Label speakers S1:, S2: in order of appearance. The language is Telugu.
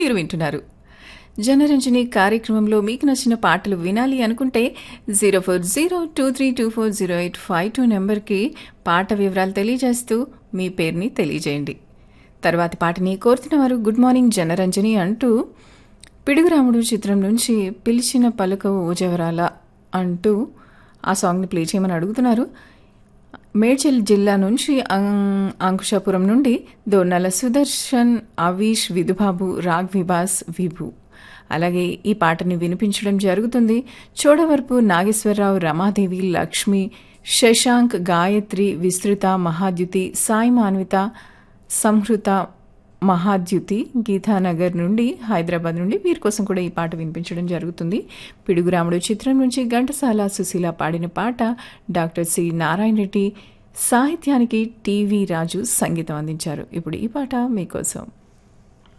S1: మీరు వింటున్నారు జనరంజని కార్యక్రమంలో మీకు నచ్చిన పాటలు వినాలి అనుకుంటే zero four zero two three two four zero eight five two నెంబర్కి పాట వివరాలు తెలియజేస్తూ మీ పేరుని తెలియజేయండి తర్వాతి పాటని కోరుతున్న వారు గుడ్ మార్నింగ్ జనరంజని అంటూ పిడుగురాముడు చిత్రం నుంచి పిలిచిన పలుక ఊజవరాల అంటూ ఆ సాంగ్ని ప్లే చేయమని అడుగుతున్నారు మేడ్చల్ జిల్లా నుంచి అం- అంకుశాపురం నుండి దోర్నల సుదర్శన్ అవీష్ విధుబాబు రాగ్ విబాస్ విభు అలాగే ఈ పాటని వినిపించడం జరుగుతుంది చోడవరపు నాగేశ్వరరావు రమాదేవి లక్ష్మి శశాంక్ గాయత్రి విస్తృత మహాద్యుతి సాయి మాన్విత సంహృత మహాద్యుతి గీతానగర్ నుండి హైదరాబాద్ నుండి వీరి కోసం కూడా ఈ పాట వినిపించడం జరుగుతుంది పిడుగురాముడు చిత్రం నుంచి ఘంటసాల సుశీల పాడిన పాట డాక్టర్ సి నారాయణ రెడ్డి సాహిత్యానికి టీవీ రాజు సంగీతం అందించారు ఇప్పుడు ఈ పాట మీకోసం